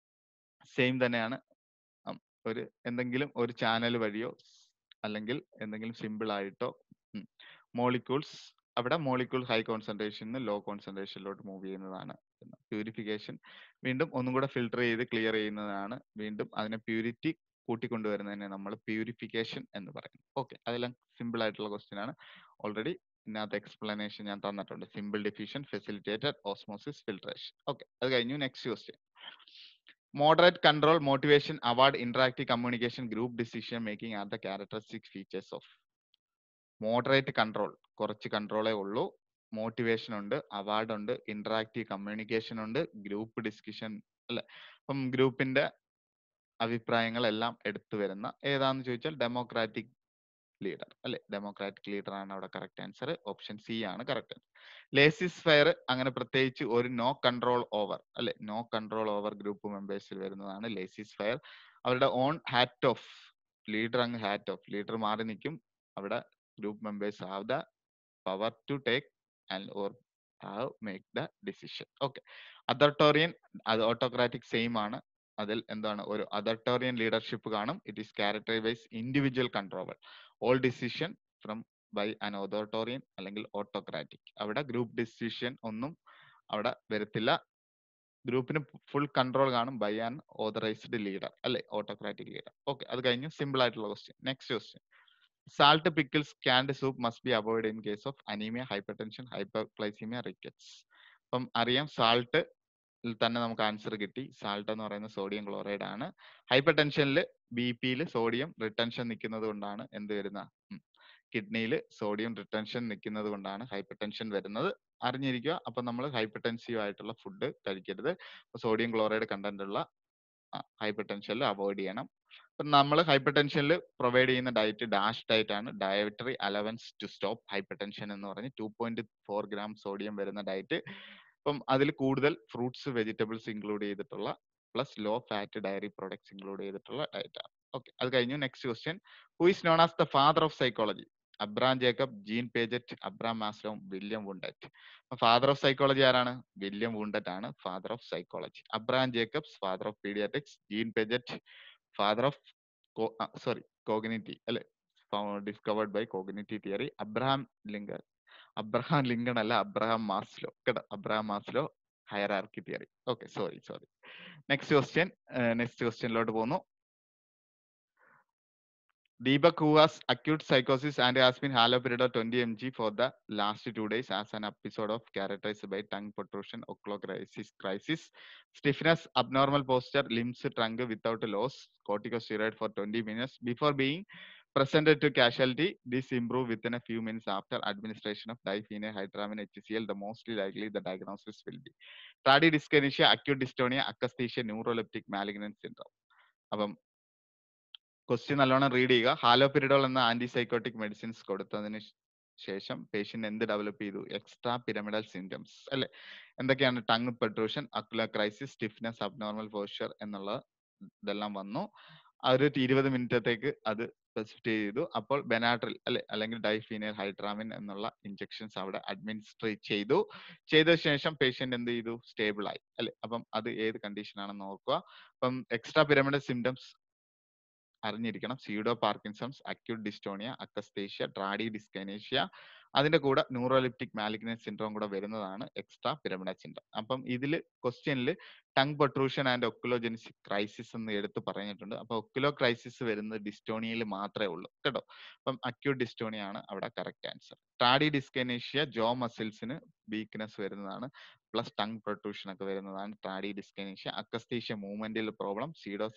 സെയിം തന്നെയാണ് ഒരു എന്തെങ്കിലും ഒരു ചാനൽ വഴിയോ അല്ലെങ്കിൽ എന്തെങ്കിലും സിമ്പിൾ ആയിട്ടോ മോളിക്യൂൾസ് അവിടെ മോളിക്യൂൾ ഹൈ കോൺസെൻട്രേഷൻ ലോ കോൺസെൻട്രേഷനിലോട്ട് മൂവ് ചെയ്യുന്നതാണ് പ്യൂരിഫിക്കേഷൻ വീണ്ടും ഒന്നും കൂടെ ഫിൽട്ടർ ചെയ്ത് ക്ലിയർ ചെയ്യുന്നതാണ് വീണ്ടും അതിനെ പ്യൂരിറ്റി കൂട്ടിക്കൊണ്ടുവരുന്നതിനെ നമ്മൾ പ്യൂരിഫിക്കേഷൻ എന്ന് പറയുന്നു ഓക്കെ അതെല്ലാം സിമ്പിൾ ആയിട്ടുള്ള ക്വസ്റ്റ്യൻ ആണ് ഓൾറെഡി ഇതിനകത്ത് എക്സ്പ്ലനേഷൻ ഞാൻ തന്നിട്ടുണ്ട് simple diffusion facilitated osmosis filtration okay അത് കഴിഞ്ഞു next question moderate control motivation award interactive communication group decision making are the characteristic features of moderate control കുറച്ച് കൺട്രോളേ ഉള്ളൂ മോട്ടിവേഷൻ ഉണ്ട് അവാർഡ് ഉണ്ട് ഇന്ററാക്റ്റീവ് കമ്മ്യൂണിക്കേഷൻ ഉണ്ട് ഗ്രൂപ്പ് ഡിസ്കഷൻ അല്ലെ അപ്പം ഗ്രൂപ്പിന്റെ അഭിപ്രായങ്ങളെല്ലാം എടുത്തു വരുന്ന ഏതാന്ന് ചോദിച്ചാൽ ഡെമോക്രാറ്റിക് ലീഡർ അല്ലെ ഡെമോക്രാറ്റിക് ലീഡർ ആണ് അവിടെ കറക്റ്റ് ആൻസർ ഓപ്ഷൻ സി ആണ് കറക്റ്റ് ലേസിസ് ഫയർ അങ്ങനെ പ്രത്യേകിച്ച് ഒരു നോ കൺട്രോൾ ഓവർ അല്ലെ നോ കൺട്രോൾ ഓവർ ഗ്രൂപ്പ് മെമ്പേഴ്സിൽ വരുന്നതാണ് ലേസിസ് ഫയർ അവരുടെ ഓൺ ഹാറ്റ് ഓഫ് ലീഡർ അങ്ങ് ഹാറ്റ് ഓഫ് ലീഡർ മാറി നിൽക്കും അവിടെ group members have the power to take and or have make the decision okay authoritarian അത് autocratic same ആണ് അതിൽ എന്താണ് ഒരു അതോട്ടോറിയൻ ലീഡർഷിപ്പ് കാണും it is characterise individual control all decision from by an authoritarian അല്ലെങ്കിൽ ഓട്ടോക്രാറ്റിക് അവിടെ group decision ഒന്നും അവിടെ വരത്തില്ല ഗ്രൂപ്പിന് ഫുൾ കൺട്രോൾ കാണും ബൈ ആൻ ഓതറൈസ്ഡ് ലീഡർ അല്ലെ ഓട്ടോക്രാറ്റിക് ലീഡർ ഓക്കെ അത് കഴിഞ്ഞു സിമ്പിൾ ആയിട്ടുള്ള question next question salt pickles canned soup must be avoid in case of anaemia hypertension hyperglycaemia rickets അപ്പം അറിയാം സാൾട്ട് തന്നെ നമുക്ക് ആൻസർ കിട്ടി സാൾട്ട് എന്ന് പറയുന്നത് സോഡിയം ക്ലോറൈഡ് ആണ് ഹൈപ്പർ ടെൻഷനിൽ ബി പിയിൽ സോഡിയം റിട്ടൻഷൻ നിൽക്കുന്നത് കൊണ്ടാണ് എന്ത് വരുന്ന കിഡ്നിയിൽ സോഡിയം റിട്ടൻഷൻ നിൽക്കുന്നത് കൊണ്ടാണ് ഹൈപ്പർ ടെൻഷൻ വരുന്നത് അറിഞ്ഞിരിക്കുക അപ്പൊ നമ്മൾ ഹൈപ്പർ ടെൻസീവ് ആയിട്ടുള്ള ഫുഡ് കഴിക്കരുത് സോഡിയം ക്ലോറൈഡ് കണ്ടന്റ് ഉള്ള ഹൈപ്പർ ടെൻഷനിൽ അവോയ്ഡ് ചെയ്യണം അപ്പൊ നമ്മൾ ഹൈപ്പർ ടെൻഷനിൽ പ്രൊവൈഡ് ചെയ്യുന്ന ഡയറ്റ് ഡാഷ് ഡയറ്റ് ആണ് dietary allowance to stop hypertension എന്ന് പറഞ്ഞ് two point four gram sodium വരുന്ന ഡയറ്റ് അപ്പം അതിൽ കൂടുതൽ ഫ്രൂട്ട്സ് വെജിറ്റബിൾസ് ഇൻക്ലൂഡ് ചെയ്തിട്ടുള്ള plus low fat dairy products include ചെയ്തിട്ടുള്ള ഡയറ്റ് ആണ് ഓക്കെ അത് കഴിഞ്ഞു next question who is known as the father of psychology Abraham Jacob Jean Paget Abram Maslow William Wundt father of psychology ആരാണ് William Wundt ആണ് father of psychology Abraham Jacobs father of paediatrics Jean Piaget father of sorry cognitive അല്ലെ discovered by cognitive theory Abraham Lincoln Abraham Lincoln അല്ല Abraham Maslow കേട്ടോ Abraham Maslow hierarchy theory okay sorry sorry next question next ക്വസ്റ്റ്യനിലോട്ട് പോകുന്നു Deepak, who has acute psychosis and has been haloperidol 20 mg for the last two days as an episode of characterized by tongue protrusion, oculocrisis, crisis, stiffness, abnormal posture, limbs trunk without loss, corticosteroid for 20 minutes before being presented to casualty. This improved within a few minutes after administration of diphenhydramine HCl. The mostly likely the diagnosis will be bradydyskinesia, acute dystonia, akathisia, neuroleptic malignant syndrome. അപ്പം question നല്ലോണം read ചെയ്യുക haloperidol എന്ന antipsychotic medicines കൊടുത്തതിന് ശേഷം patient എന്ത് develop ചെയ്തു extra pyramidal symptoms അല്ലെ എന്തൊക്കെയാണ് tongue protrusion ocular crisis stiffness abnormal posture എന്നുള്ള ഇതെല്ലാം വന്നു ഒരു ഇരുപത് മിനിറ്റത്തേക്ക് അത് സ്പെസിഫിറ്റ് ചെയ്തു അപ്പോൾ ബെനാട്രിൽ അല്ലെ അല്ലെങ്കിൽ ഡൈഫീനൽ ഹൈഡ്രാമിൻ എന്നുള്ള ഇഞ്ചെക്ഷൻസ് അവിടെ അഡ്മിനിസ്ട്രേ ചെയ്തു ചെയ്ത ശേഷം പേഷ്യന്റ് എന്ത് ചെയ്തു സ്റ്റേബിൾ ആയി അല്ലെ അപ്പം അത് ഏത് കണ്ടീഷൻ ആണെന്ന് നോക്കുക അപ്പം എക്സ്ട്രാ പിരമിഡൽ സിംറ്റംസ് അറിഞ്ഞിരിക്കണം pseudo Parkinson's acute dystonia akathisia tardive dyskinesia അതിന്റെ കൂടെ ന്യൂറോലിപ്റ്റിക് മാലിഗ്നൻ സിൻഡ്രോം കൂടെ വരുന്നതാണ് എക്സ്ട്രാ പിരമിഡൽ സിൻഡ്രോം അപ്പം ഇതിൽ ക്വസ്റ്റ്യനിൽ tongue protrusion and oculogyric crisis എന്ന് എടുത്ത് പറഞ്ഞിട്ടുണ്ട് അപ്പൊ ഒക്കുലോ ക്രൈസിസ് വരുന്നത് ഡിസ്റ്റോണിയയിൽ മാത്രമേ ഉള്ളൂ കേട്ടോ അപ്പം അക്യൂട്ട് ഡിസ്റ്റോണിയ ആണ് അവിടെ correct answer tardive dyskinesia jaw മസിൽസിന് വീക്ക്നെസ് വരുന്നതാണ് പ്ലസ് ടങ് പ്രൊട്രൂഷൻ ഒക്കെ വരുന്നതാണ് ട്രാഡി ഡിസ്കൈനേഷ്യ അക്കസ്തേഷ്യ മൂവ്മെന്റിൽ പ്രോബ്ലം സീഡോ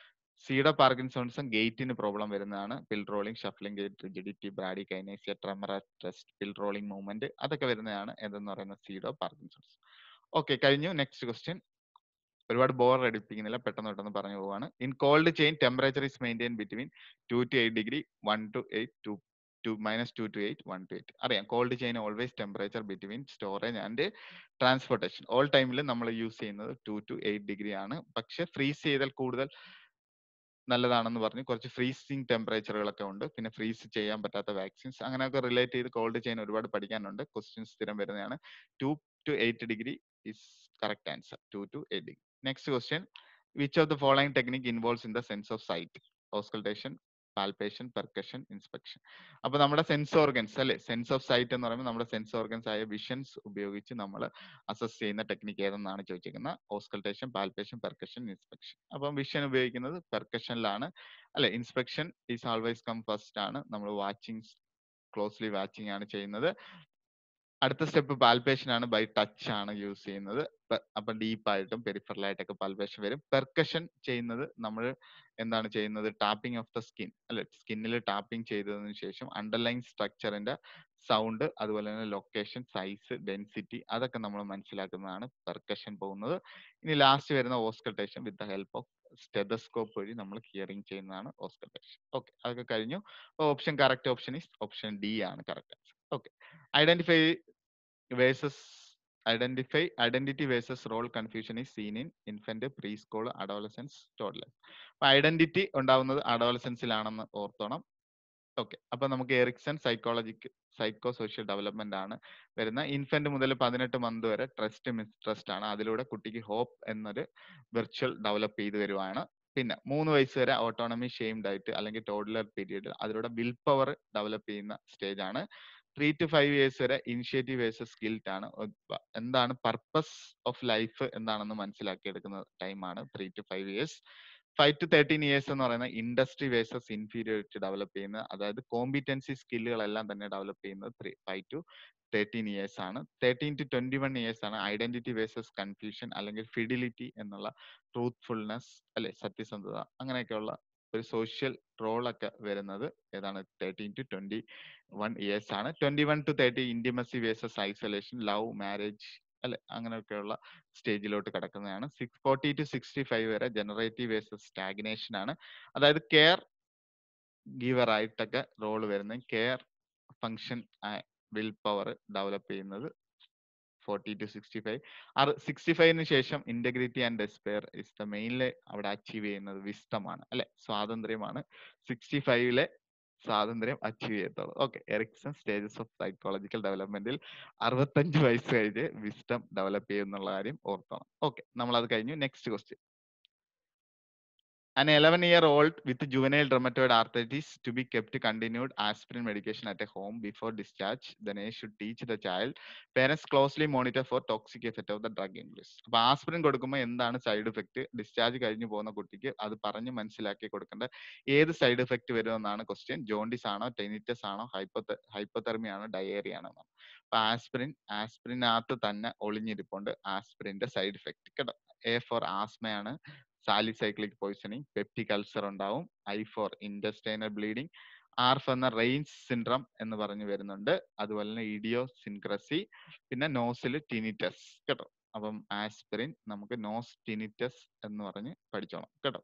സീഡോ പാർക്കിൻസോൺസും ഗേറ്റിന് പ്രോബ്ലം വരുന്നതാണ് pill rolling shuffling gait rigidity bradykinesia tremor rest pill rolling movement അതൊക്കെ വരുന്നതാണ് എന്തെന്ന് പറയുന്നത് സീഡോ പാർക്കിൻസോൺസ് ഓക്കെ കഴിഞ്ഞു നെക്സ്റ്റ് ക്വസ്റ്റ്യൻ ഒരുപാട് ബോർ അടിപ്പിക്കുന്നില്ല പെട്ടെന്ന് പെട്ടെന്ന് പറഞ്ഞു പോവാണ് in cold chain temperature is maintain between two to eight degree one to eight two to minus two to eight one to eight അറിയാം cold chain always temperature between storage and transportation all ടൈമിൽ നമ്മൾ use ചെയ്യുന്നത് to to eight degree ആണ് പക്ഷെ freeze ചെയ്താൽ കൂടുതൽ നല്ലതാണെന്ന് പറഞ്ഞു കുറച്ച് ഫ്രീസിങ് ടെമ്പറേച്ചറുകളൊക്കെ ഉണ്ട് പിന്നെ ഫ്രീസ് ചെയ്യാൻ പറ്റാത്ത വാക്സിൻസ് അങ്ങനെയൊക്കെ റിലേറ്റ് ചെയ്ത് കോൾഡ് ചെയിൻ ഒരുപാട് പഠിക്കാനുണ്ട് ക്വസ്റ്റ്യൻസ് സ്ഥിരം വരുന്നതാണ് two to eight degree is correct answer two to eight degree next question which of the following technique involves in the sense of sight auscultation palpation percussion inspection അപ്പൊ നമ്മുടെ sense organs അല്ലെ sense of sight എന്ന് പറയുമ്പോൾ നമ്മുടെ sense organs ആയ visions ഉപയോഗിച്ച് നമ്മൾ assess ചെയ്യുന്ന ടെക്നിക്ക് ഏതെന്നാണ് ചോദിച്ചിരിക്കുന്നത് ഓസ്കൾട്ടേഷൻ പാൽപേഷൻ പെർക്കഷൻ ഇൻസ്പെക്ഷൻ അപ്പം വിഷൻ ഉപയോഗിക്കുന്നത് പെർക്കഷനിലാണ് അല്ലെ inspection is always come first ആണ് നമ്മൾ വാച്ചിങ് ക്ലോസ്ലി വാച്ചിങ് ആണ് ചെയ്യുന്നത് അടുത്ത സ്റ്റെപ്പ് പാൽപേഷൻ ആണ് ബൈ ടച്ച് ആണ് യൂസ് ചെയ്യുന്നത് അപ്പൊ ഡീപ്പായിട്ടും പെരിഫറലായിട്ടൊക്കെ പാൽപേഷൻ വരും പെർക്കഷൻ ചെയ്യുന്നത് നമ്മൾ എന്താണ് ചെയ്യുന്നത് ടാപ്പിംഗ് ഓഫ് ദ സ്കിൻ അല്ലെ സ്കിന്നിൽ ടാപ്പിംഗ് ചെയ്തതിനു ശേഷം അണ്ടർലൈൻ സ്ട്രക്ചറിന്റെ സൗണ്ട് അതുപോലെ തന്നെ ലൊക്കേഷൻ സൈസ് ഡെൻസിറ്റി അതൊക്കെ നമ്മൾ മനസ്സിലാക്കുന്നതാണ് പെർക്കഷൻ പോകുന്നത് ഇനി ലാസ്റ്റ് വരുന്ന auscultation with the help of stethoscope വഴി നമ്മൾ ഹിയറിംഗ് ചെയ്യുന്നതാണ് ഓസ്കൾട്ടേഷൻ ഓക്കെ അതൊക്കെ കഴിഞ്ഞു option correct option is option D ആണ് correct answer okay identify versus identify identity versus role confusion is seen in infant preschool adolescence toddler അപ്പൊ identity ഉണ്ടാവുന്നത് അഡോളസൻസിലാണെന്ന് ഓർത്തോണം ഓക്കെ അപ്പൊ നമുക്ക് എറിക്സൺ സൈക്കോളജിക്ക് സൈക്കോ സോഷ്യൽ ഡെവലപ്മെന്റ് ആണ് വരുന്ന ഇൻഫന്റ് മുതൽ പതിനെട്ട് മന്ത് വരെ ട്രസ്റ്റ് മിസ്ട്രസ്റ്റ് ആണ് അതിലൂടെ കുട്ടിക്ക് ഹോപ്പ് എന്നൊരു വിർച്വൽ ഡെവലപ്പ് ചെയ്ത് വരുവാണ് പിന്നെ മൂന്ന് വയസ്സ് വരെ ഓട്ടോണമി ഷെയിംഡ് ആയിട്ട് അല്ലെങ്കിൽ ടോഡ്ലർ പീരീഡ് അതിലൂടെ വിൽ പവർ ഡെവലപ്പ് ചെയ്യുന്ന സ്റ്റേജ് ആണ് ത്രീ ടു ഫൈവ് ഇയേഴ്സ് വരെ ഇനിഷ്യേറ്റീവ് വേഴ്സസ് സ്കിൽറ്റ് ആണ് ഉ- എന്താണ് പർപ്പസ് ഓഫ് ലൈഫ് എന്താണെന്ന് മനസ്സിലാക്കി എടുക്കുന്ന ടൈമാണ് three to five years five to thirteen years എന്ന് പറയുന്ന ഇൻഡസ്ട്രി വേഴ്സസ് ഇൻഫീരിയോറിറ്റി ഡെവലപ്പ് ചെയ്യുന്ന അതായത് കോമ്പിറ്റൻസി സ്കില്ലുകളെല്ലാം തന്നെ ഡെവലപ്പ് ചെയ്യുന്നത് three five to thirteen years ആണ് thirteen to twenty one years ആണ് ഐഡന്റിറ്റി വേഴ്സസ് കൺഫ്യൂഷൻ അല്ലെങ്കിൽ ഫിഡിലിറ്റി എന്നുള്ള ട്രൂത്ത്ഫുൾനെസ് അല്ലെ സത്യസന്ധത അങ്ങനെയൊക്കെയുള്ള ഒരു സോഷ്യൽ റോൾ ഒക്കെ വരുന്നത് ഏതാണ് thirteen to twenty one years ആണ് twenty one to thirty intimacy versus isolation love marriage അല്ലെ അങ്ങനെയൊക്കെയുള്ള സ്റ്റേജിലോട്ട് കിടക്കുന്നതാണ് six forty to sixty five വരെ ജനറേറ്റീവ് വേഴ്സസ് സ്റ്റാഗ്നേഷൻ ആണ് അതായത് കെയർ ഗീവർ ആയിട്ടൊക്കെ റോൾ വരുന്നത് care function will power develop ചെയ്യുന്നത് ഫോർട്ടി ടു സിക്സ്റ്റി ഫൈവ് ആറ് സിക്സ്റ്റി ഫൈവിന് ശേഷം integrity and despair is the mainly അവിടെ അച്ചീവ് ചെയ്യുന്നത് വിസ്തമാണ് അല്ലെ സ്വാതന്ത്ര്യമാണ് സിക്സ്റ്റി ഫൈവിലെ സ്വാതന്ത്ര്യം അച്ചീവ് ചെയ്യത്തുള്ളൂ okay Erikson stages of psychological ഡെവലപ്മെന്റിൽ അറുപത്തഞ്ച് വയസ്സ് കഴിഞ്ഞ് വിസ്റ്റം ഡെവലപ്പ് ചെയ്യുന്നുള്ള കാര്യം ഓർക്കണം ഓക്കെ നമ്മൾ അത് കഴിഞ്ഞു next question An 11 year old with juvenile rheumatoid arthritis to be kept continued aspirin medication at a home before discharge. The nurse should teach the child. Parents closely monitor for toxic effect of the drug in English. അപ്പൊ aspirin കൊടുക്കുമ്പോൾ എന്താണ് side effect discharge കഴിഞ്ഞു പോകുന്ന കുട്ടിക്ക് അത് പറഞ്ഞ് മനസ്സിലാക്കി കൊടുക്കേണ്ട ഏത് സൈഡ് ഇഫക്റ്റ് വരുമെന്നാണ് ക്വസ്റ്റ്യൻ ജോണ്ടിസ് ആണോ ടെനിറ്റസ് ആണോ ഹൈപ്പോ ഹൈപ്പോതെർമി ആണോ ഡയേറിയ ആണോ എന്നാണ്. അപ്പൊ ആസ്പിരിൻ ആസ്പിരിനകത്ത് തന്നെ ഒളിഞ്ഞിരിപ്പുണ്ട് ആസ്പിരിന്റെ സൈഡ് ഇഫക്റ്റ് കേട്ടോ എ ഫോർ ആസ്മയാണ് സാലിസൈക്ലിക് പോയിസണിങ് പെപ്റ്റിക് അൾസർ ഉണ്ടാവും I for intestinal bleeding R for എന്ന റെയിൻസ് സിൻഡ്രം എന്ന് പറഞ്ഞു വരുന്നുണ്ട് അതുപോലെ തന്നെ ഇഡിയോ സിൻക്രസി പിന്നെ നോസിൽ ടിനിറ്റസ് കേട്ടോ അപ്പം ആസ്പിരിൻ നമുക്ക് നോസ് ടിനിറ്റസ് എന്ന് പറഞ്ഞ് പഠിച്ചോണം കേട്ടോ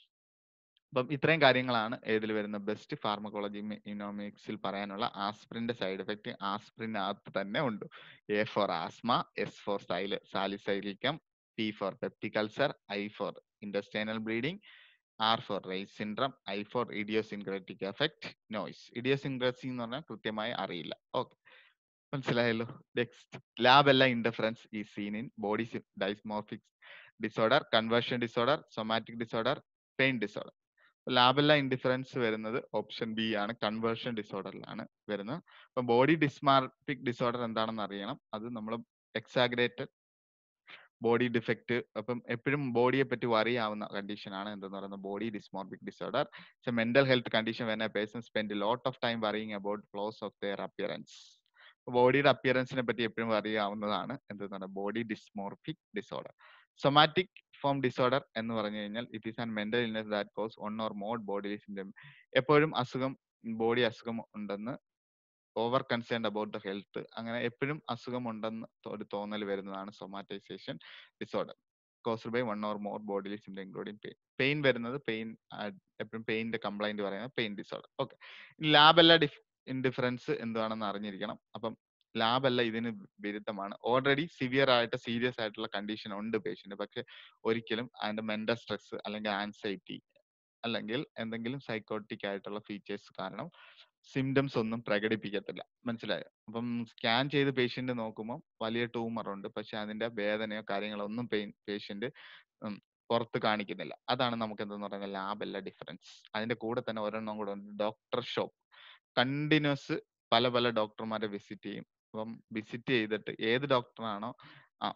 അപ്പം ഇത്രയും കാര്യങ്ങളാണ് ഏതിൽ വരുന്ന ബെസ്റ്റ് ഫാർമക്കോളജി ഇനോമിക്സിൽ പറയാനുള്ള ആസ്പിരിന്റെ സൈഡ് എഫക്റ്റ് ആസ്പിരിനകത്ത് തന്നെ ഉണ്ട് A for asthma S for സൈല് salicylism P for peptic ulcer I for intestinal bleeding, R for Reye's syndrome I for idiosyncratic effect noise idiosyncrasy എന്ന് പറഞ്ഞാൽ കൃത്യമായി അറിയില്ല ഓക്കെ മനസ്സിലായല്ലോ നെക്സ്റ്റ് ലാബ് അല്ല ഇന്റർഫറൻസ് ഈ seen in body dysmorphic disorder conversion disorder somatic disorder pain disorder la belle indifference വരുന്നത് option B ആണ് conversion ഡിസോർഡറിലാണ് വരുന്നത് അപ്പൊ ബോഡി ഡിസ്മാർഫിക് ഡിസോർഡർ എന്താണെന്ന് അറിയണം അത് നമ്മൾ എക്സാഗ്രേറ്റഡ് ബോഡി ഡിഫക്റ്റ് അപ്പം എപ്പോഴും ബോഡിയെ പറ്റി വറി ആവുന്ന കണ്ടീഷൻ ആണ് എന്തെന്ന് പറയുന്നത് body dysmorphic disorder it's a mental health condition when a person spend lot of time worrying about flaws of their appearance ബോഡിയുടെ അപ്പിയറൻസിനെ പറ്റി എപ്പോഴും അറിയാവുന്നതാണ് എന്തെന്ന് body dysmorphic disorder somatic form disorder എന്ന് പറഞ്ഞു കഴിഞ്ഞാൽ it is an mental illness that cause one or more body symptom എപ്പോഴും അസുഖം ബോഡി അസുഖം ഉണ്ടെന്ന് over concerned about the health അങ്ങനെ എപ്പോഴും അസുഖം ഉണ്ടെന്ന് ഒരു തോന്നൽ വരുന്നതാണ് സൊമാറ്റൈസേഷൻ disorder caused by one or more body symptom including pain pain വരുന്നത് പെയിൻ എപ്പോഴും പെയിന്റെ കംപ്ലൈന്റ് പറയുന്നത് പെയിൻ ഡിസോർഡർ ഓക്കെ ലാബെല്ല ഡിഫ് ഇൻഡിഫറൻസ് എന്താണെന്ന് അറിഞ്ഞിരിക്കണം അപ്പം ലാബ് അല്ല ഇതിന് വിരുദ്ധമാണ് ഓൾറെഡി സിവിയർ ആയിട്ട് സീരിയസ് ആയിട്ടുള്ള കണ്ടീഷൻ ഉണ്ട് പേഷ്യന്റ് പക്ഷെ ഒരിക്കലും അതിന്റെ മെന്റൽ സ്ട്രെസ് അല്ലെങ്കിൽ ആൻസൈറ്റി അല്ലെങ്കിൽ എന്തെങ്കിലും സൈക്കോട്ടിക് ആയിട്ടുള്ള ഫീച്ചേഴ്സ് കാരണം സിംറ്റംസ് ഒന്നും പ്രകടിപ്പിക്കത്തില്ല മനസ്സിലായോ അപ്പം സ്കാൻ ചെയ്ത് പേഷ്യന്റ് നോക്കുമ്പോൾ വലിയ ട്യൂമർ ഉണ്ട് പക്ഷെ അതിന്റെ വേദനയോ കാര്യങ്ങളോ ഒന്നും പെയിൻ പേഷ്യന്റ് പുറത്ത് കാണിക്കുന്നില്ല അതാണ് നമുക്ക് എന്തെന്ന് പറയുന്നത് ലാബ് അല്ല ഡിഫറൻസ് അതിന്റെ കൂടെ തന്നെ ഒരെണ്ണം കൂടെ ഉണ്ട് ഡോക്ടർ ഷോപ്പ് കണ്ടിന്യൂസ് പല പല ഡോക്ടർമാരെ വിസിറ്റ് ചെയ്യും അപ്പം വിസിറ്റ് ചെയ്തിട്ട് ഏത് ഡോക്ടറാണോ ആ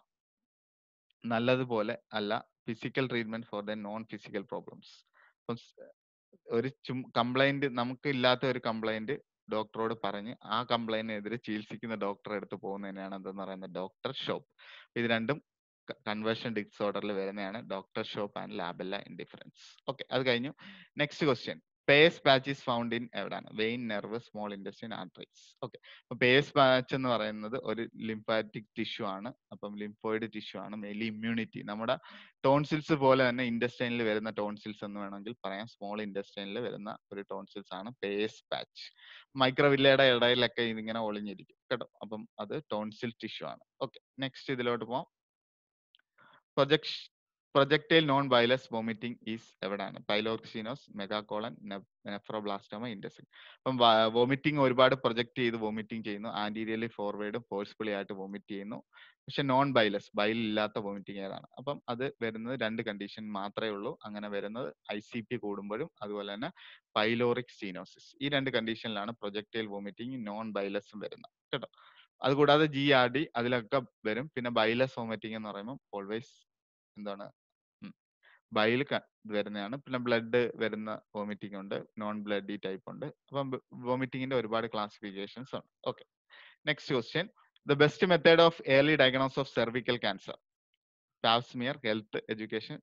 നല്ലതുപോലെ അല്ല physical treatment for the non physical problems അപ്പം ഒരു ചും കംപ്ലൈന്റ് നമുക്ക് ഇല്ലാത്ത ഒരു കംപ്ലൈന്റ് ഡോക്ടറോട് പറഞ്ഞ് ആ കംപ്ലൈന്റിനെതിരെ ചികിത്സിക്കുന്ന ഡോക്ടറെ അടുത്ത് പോകുന്നതിനാണ് എന്തെന്ന് പറയുന്നത് ഡോക്ടർ ഷോപ്പ് ഇത് രണ്ടും കൺവേർഷൻ ഡിസോർഡറിൽ വരുന്നതാണ് doctor shop and la belle indifference okay അത് കഴിഞ്ഞു next question Peyer's patch is found in എവിടെയാണ് vein nerve small intestine arteries okay അപ്പൊ പേസ് പാച്ച് എന്ന് പറയുന്നത് ഒരു ലിംഫാറ്റിക് ടിഷ്യൂ ആണ് അപ്പം ലിംഫോയിഡ് ടിഷ്യൂ ആണ് മെയിൻലി ഇമ്മ്യൂണിറ്റി നമ്മുടെ ടോൺസിൽസ് പോലെ തന്നെ ഇൻഡസ്ട്രൈനിൽ വരുന്ന ടോൺസിൽസ് എന്ന് വേണമെങ്കിൽ പറയാം സ്മോൾ ഇൻഡസ്ട്രൈനിൽ വരുന്ന ഒരു ടോൺസിൽസ് ആണ് പേസ് പാച്ച് മൈക്രോവില്ലയുടെ ഇടയിലൊക്കെ ഇതിങ്ങനെ ഒളിഞ്ഞിരിക്കും കേട്ടോ അപ്പം അത് ടോൺസിൽ ടിഷ്യൂ ആണ് ഓക്കെ നെക്സ്റ്റ് ഇതിലോട്ട് പോവാം project projectile non bilious vomiting is എവിടെയാണ് പൈലോക്സിനോസ് മെഗാകോളൻ നെഫ്രോബ്ലാസ്റ്റോമ ഇൻഡസിൻ അപ്പം വോമിറ്റിംഗ് ഒരുപാട് പ്രൊജക്ട് ചെയ്ത് വോമിറ്റിംഗ് ചെയ്യുന്നു ആന്റീരിയലി ഫോർവേഡും ഫോഴ്സ്ഫുള്ളി ആയിട്ട് വോമിറ്റ് ചെയ്യുന്നു പക്ഷെ നോൺ ബൈലസ് ബൈൽ ഇല്ലാത്ത വോമിറ്റിംഗ് ഏതാണ് അപ്പം അത് വരുന്നത് രണ്ട് കണ്ടീഷൻ മാത്രമേ ഉള്ളൂ അങ്ങനെ വരുന്നത് ഐ സി പി കൂടുമ്പോഴും അതുപോലെ തന്നെ പൈലോറിക് സീനോസിസ് ഈ രണ്ട് കണ്ടീഷനിലാണ് പ്രൊജക്ടൈൽ വോമിറ്റിംഗ് നോൺ ബൈലസും വരുന്നത് കേട്ടോ അതുകൂടാതെ ജി ആർ ഡി അതിലൊക്കെ വരും പിന്നെ ബൈലസ് വോമിറ്റിംഗ് എന്ന് പറയുമ്പോൾ ഓൾവേസ് എന്താണ് ബൈൽ വരുന്നതാണ് പിന്നെ ബ്ലഡ് വരുന്ന വോമിറ്റിംഗ് ഉണ്ട് നോൺ ബ്ലഡി ടൈപ്പ് ഉണ്ട് അപ്പം വോമിറ്റിംഗിന്റെ ഒരുപാട് ക്ലാസിഫിക്കേഷൻസ് ഉണ്ട് okay next question the best method of early diagnose of cervical cancer Pap smear health education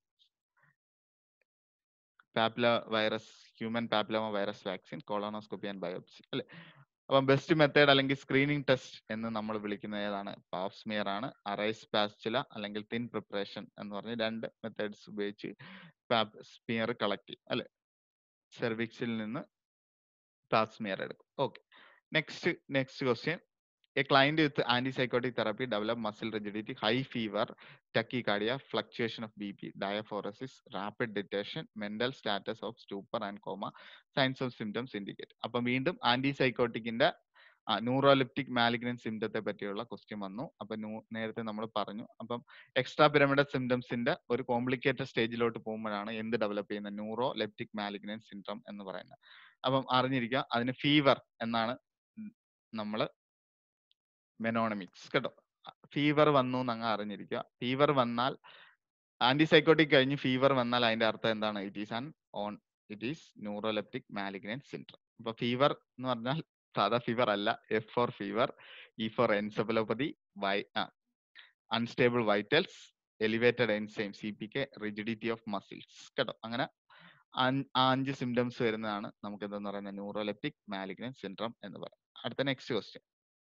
papilloma virus human papilloma virus vaccine colonoscopy and biopsy അല്ലെ അപ്പം ബെസ്റ്റ് മെത്തേഡ് അല്ലെങ്കിൽ screening test എന്ന് നമ്മൾ വിളിക്കുന്ന ഏതാണ് പാപ്സ്മിയർ ആണ് അറൈസ് പാസ്റ്റുല അല്ലെങ്കിൽ തിൻ പ്രിപ്പറേഷൻ എന്ന് പറഞ്ഞ് രണ്ട് മെത്തേഡ്സ് ഉപയോഗിച്ച് സ്മിയർ കളക്ട് ചെയ്യും അല്ലെ സെർവിക്സിൽ നിന്ന് പാപ്സ്മിയർ എടുക്കും okay next next question A client with antipsychotic therapy developed muscle rigidity, high fever, tachycardia, fluctuation of BP, diaphoresis, rapid detection, mental status of stupor and coma. Signs of symptoms indicate. അപ്പം വീണ്ടും ആന്റിസൈക്കോട്ടിക്കിന്റെ ന്യൂറോലിപ്റ്റിക് malignant സിംറ്റത്തെ പറ്റിയുള്ള question വന്നു അപ്പൊ നേരത്തെ നമ്മൾ പറഞ്ഞു അപ്പം extra pyramidal സിംറ്റംസിന്റെ ഒരു കോംപ്ലിക്കേറ്റഡ് സ്റ്റേജിലോട്ട് പോകുമ്പോഴാണ് എന്ത് ഡെവലപ്പ് ചെയ്യുന്നത് ന്യൂറോ ലെപ്റ്റിക് മാലിഗ്നൻ സിൻഡ്രം എന്ന് പറയുന്നത് അപ്പം അറിഞ്ഞിരിക്കുക അതിന് ഫീവർ എന്നാണ് നമ്മൾ മെനോണമിക്സ് കേട്ടോ ഫീവർ വന്നു എന്നങ്ങ് അറിഞ്ഞിരിക്കുക ഫീവർ വന്നാൽ ആന്റിസൈക്കോട്ടിക് കഴിഞ്ഞ് ഫീവർ വന്നാൽ അതിന്റെ അർത്ഥം എന്താണ് it is an on it is neuroleptic malignant syndrome അപ്പൊ ഫീവർ എന്ന് പറഞ്ഞാൽ സാധാ ഫീവർ അല്ല F for fever E for encephalopathy Y unstable vitals elevated enzyme C P K rigidity of muscles കേട്ടോ അങ്ങനെ അഞ്ച് സിംറ്റംസ് വരുന്നതാണ് നമുക്ക് എന്തെന്ന് പറയുന്നത് ന്യൂറോലെപ്റ്റിക് മാലിഗ്നൻ സിൻഡ്രം എന്ന് പറയാം അടുത്ത നെക്സ്റ്റ് ക്വസ്റ്റ്യൻ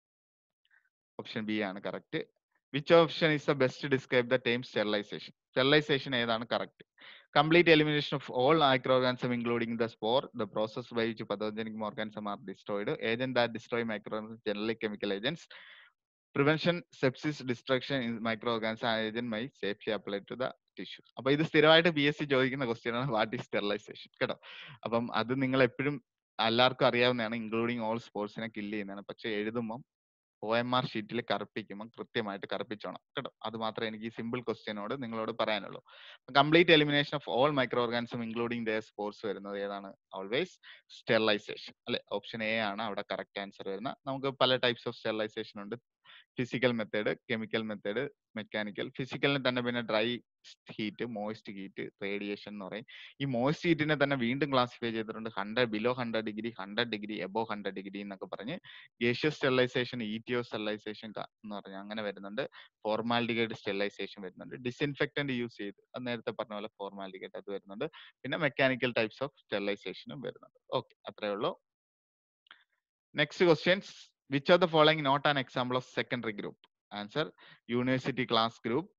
ഓപ്ഷൻ ബി ആണ് correct which option is the best describe the time sterilisation sterilisation ഏതാണ് correct complete elimination of all microorganism including the spore the process by which pathogenic organism are destroyed agent that destroy microorganism generally chemical agents prevention sepsis destruction in microorganism agent my safely apply to the tissues അപ്പൊ ഇത് സ്ഥിരമായിട്ട് P S C ചോദിക്കുന്ന question ആണ് what is sterilisation കേട്ടോ അപ്പം അത് നിങ്ങൾ എപ്പോഴും എല്ലാവർക്കും അറിയാവുന്നതാണ് ഇൻക്ലൂഡിങ് ഓൾ സ്പോർട്സിനെ കില്ല് ചെയ്യുന്നതാണ് പക്ഷെ എഴുതുമ്പോൾ ഒ എം ആർ ഷീറ്റിൽ കറുപ്പിക്കുമ്പോൾ കൃത്യമായിട്ട് കറുപ്പിച്ചോണം കേട്ടോ അത് മാത്രമേ എനിക്ക് ഈ സിമ്പിൾ ക്വസ്റ്റ്യനോട് നിങ്ങളോട് പറയാനുള്ളൂ complete elimination of all microorganism including the sports വരുന്നത് ഏതാണ് ഓൾവേസ് സ്റ്റെറിലൈസേഷൻ അല്ലെ ഓപ്ഷൻ എ ആണ് അവിടെ കറക്റ്റ് ആൻസർ വരുന്നത് നമുക്ക് പല ടൈപ്സ് ഓഫ് സ്റ്റെറിലൈസേഷൻ ഉണ്ട് physical method chemical method mechanical ഫിസിക്കലിന് തന്നെ പിന്നെ dry heat moist heat radiation എന്ന് പറയും ഈ മോയിസ്റ്റ് ഹീറ്റിനെ തന്നെ വീണ്ടും ക്ലാസിഫൈ ചെയ്തിട്ടുണ്ട് hundred below hundred degree hundred degree above hundred degree എന്നൊക്കെ പറഞ്ഞ് ഗേഷ്യസ് സ്റ്റെറിലൈസേഷൻ ഇറ്റിയോ സ്റ്റെറിലൈസേഷൻ എന്ന് പറഞ്ഞാൽ അങ്ങനെ വരുന്നുണ്ട് ഫോർമാലിറ്റികേറ്റ് സ്റ്റെറിലൈസേഷൻ വരുന്നുണ്ട് ഡിസ്ഇൻഫെക്റ്റന്റ് യൂസ് ചെയ്ത് അത് നേരത്തെ പറഞ്ഞ പോലെ ഫോർമാലിറ്റികേറ്റ് അത് വരുന്നുണ്ട് പിന്നെ മെക്കാനിക്കൽ ടൈപ്സ് ഓഫ് സ്റ്റെറിലൈസേഷനും വരുന്നുണ്ട് ഓക്കെ അത്രേ ഉള്ളൂ next questions which are the following not an example of secondary group answer university class group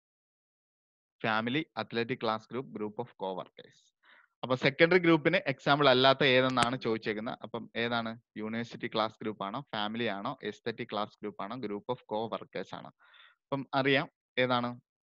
family athletic class group group of coworkers അപ്പൊ സെക്കൻഡറി ഗ്രൂപ്പിന് എക്സാമ്പിൾ അല്ലാത്ത ഏതെന്നാണ് ചോദിച്ചേക്കുന്നത് അപ്പം ഏതാണ് യൂണിവേഴ്സിറ്റി ക്ലാസ് ഗ്രൂപ്പ് ആണോ ഫാമിലി ആണോ എസ്തറ്റിക് ക്ലാസ് ഗ്രൂപ്പ് ആണോ ഗ്രൂപ്പ് ഓഫ് കോ വർക്കേഴ്സ് ആണോ അപ്പം അറിയാം ഏതാണ്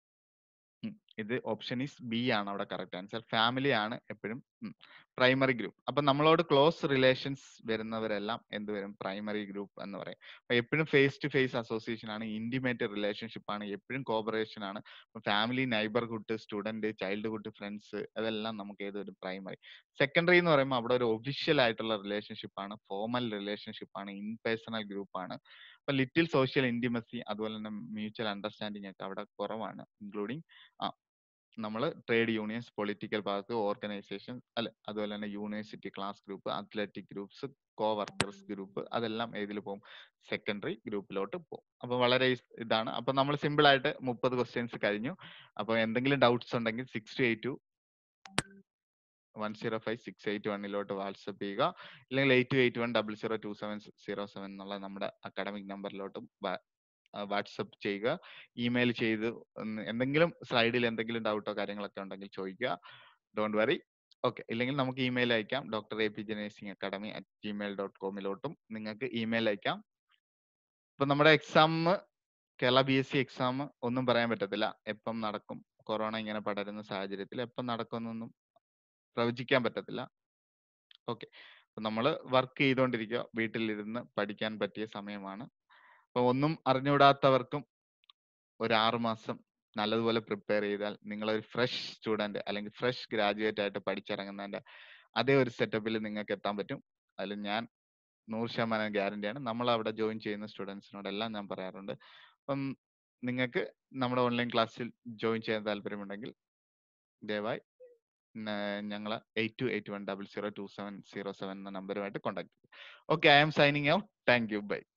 ഇത് ഓപ്ഷൻ ഈസ് ബി ആണ് അവിടെ കറക്റ്റ് ആൻസർ ഫാമിലി ആണ് എപ്പോഴും പ്രൈമറി ഗ്രൂപ്പ് അപ്പൊ നമ്മളോട് ക്ലോസ് റിലേഷൻസ് വരുന്നവരെല്ലാം എന്ത് വരും പ്രൈമറി ഗ്രൂപ്പ് എന്ന് പറയും അപ്പൊ എപ്പോഴും ഫേസ് ടു ഫേസ് അസോസിയേഷൻ ആണ് ഇന്റിമേറ്റ് റിലേഷൻഷിപ്പ് ആണ് എപ്പോഴും കോപ്പറേഷൻ ആണ് family neighbourhood student childhood friends അതെല്ലാം നമുക്ക് ഏത് വരും പ്രൈമറി സെക്കൻഡറി എന്ന് പറയുമ്പോൾ അവിടെ ഒരു ഒഫീഷ്യൽ ആയിട്ടുള്ള റിലേഷൻഷിപ്പ് ആണ് ഫോമൽ റിലേഷൻഷിപ്പ് ആണ് ഇൻ പേഴ്സണൽ ഗ്രൂപ്പ് ആണ് അപ്പൊ ലിറ്റിൽ സോഷ്യൽ ഇന്റിമസി അതുപോലെ തന്നെ മ്യൂച്വൽ അണ്ടർസ്റ്റാൻഡിങ് ഒക്കെ അവിടെ കുറവാണ് ഇൻക്ലൂഡിങ് ആ നമ്മൾ trade unions political park organisation അല്ലെ അതുപോലെ തന്നെ university class group athletic groups coworkers group അതെല്ലാം ഏതിൽ പോകും സെക്കൻഡറി ഗ്രൂപ്പിലോട്ട് പോകും അപ്പൊ വളരെ ഇതാണ് അപ്പൊ നമ്മൾ സിമ്പിൾ ആയിട്ട് മുപ്പത് ക്വസ്റ്റ്യൻസ് കഴിഞ്ഞു അപ്പൊ എന്തെങ്കിലും ഡൗട്ട്സ് ഉണ്ടെങ്കിൽ six two eight two one zero five six eight വണ്ണിലോട്ട് വാട്സപ്പ് ചെയ്യുക ഇല്ലെങ്കിൽ eight two eight one double zero two seven zero seven എന്നുള്ള നമ്മുടെ അക്കാഡമിക് നമ്പറിലോട്ടും വാട്സപ്പ് ചെയ്യുക ഇമെയിൽ ചെയ്ത് ഒന്ന് എന്തെങ്കിലും സ്ലൈഡിൽ എന്തെങ്കിലും ഡൗട്ടോ കാര്യങ്ങളൊക്കെ ഉണ്ടെങ്കിൽ ചോദിക്കുക ഡോണ്ട് വറി ഓക്കെ ഇല്ലെങ്കിൽ നമുക്ക് ഇമെയിൽ അയക്കാം doctor A P J nursing academy at Gmail dot കോമിലോട്ടും നിങ്ങൾക്ക് ഇമെയിൽ അയക്കാം ഇപ്പൊ നമ്മുടെ exam Kerala B S C exam ഒന്നും പറയാൻ പറ്റത്തില്ല എപ്പം നടക്കും കൊറോണ ഇങ്ങനെ പടരുന്ന സാഹചര്യത്തിൽ എപ്പം നടക്കുമെന്നൊന്നും പ്രവചിക്കാൻ പറ്റത്തില്ല ഓക്കെ അപ്പൊ നമ്മൾ വർക്ക് ചെയ്തുകൊണ്ടിരിക്കുക വീട്ടിലിരുന്ന് പഠിക്കാൻ പറ്റിയ സമയമാണ് അപ്പൊ ഒന്നും അറിഞ്ഞുകൂടാത്തവർക്കും ഒരു ആറു മാസം നല്ലതുപോലെ പ്രിപ്പയർ ചെയ്താൽ നിങ്ങൾ ഒരു ഫ്രഷ് സ്റ്റുഡന്റ് അല്ലെങ്കിൽ ഫ്രഷ് ഗ്രാജുവേറ്റ് ആയിട്ട് പഠിച്ചിറങ്ങുന്നതിന്റെ അതേ ഒരു സെറ്റപ്പിൽ നിങ്ങൾക്ക് എത്താൻ പറ്റും അതിൽ ഞാൻ നൂറ് ശതമാനം ഗ്യാരണ്ടിയാണ് നമ്മൾ അവിടെ ജോയിൻ ചെയ്യുന്ന സ്റ്റുഡൻസിനോടെല്ലാം ഞാൻ പറയാറുണ്ട് അപ്പം നിങ്ങൾക്ക് നമ്മുടെ ഓൺലൈൻ ക്ലാസ്സിൽ ജോയിൻ ചെയ്യാൻ താല്പര്യമുണ്ടെങ്കിൽ ദയവായി ഞങ്ങൾ eight two eight one double zero two seven zero seven എന്ന നമ്പറുമായിട്ട് കോൺടാക്ട് ചെയ്യും okay I am signing out thank you by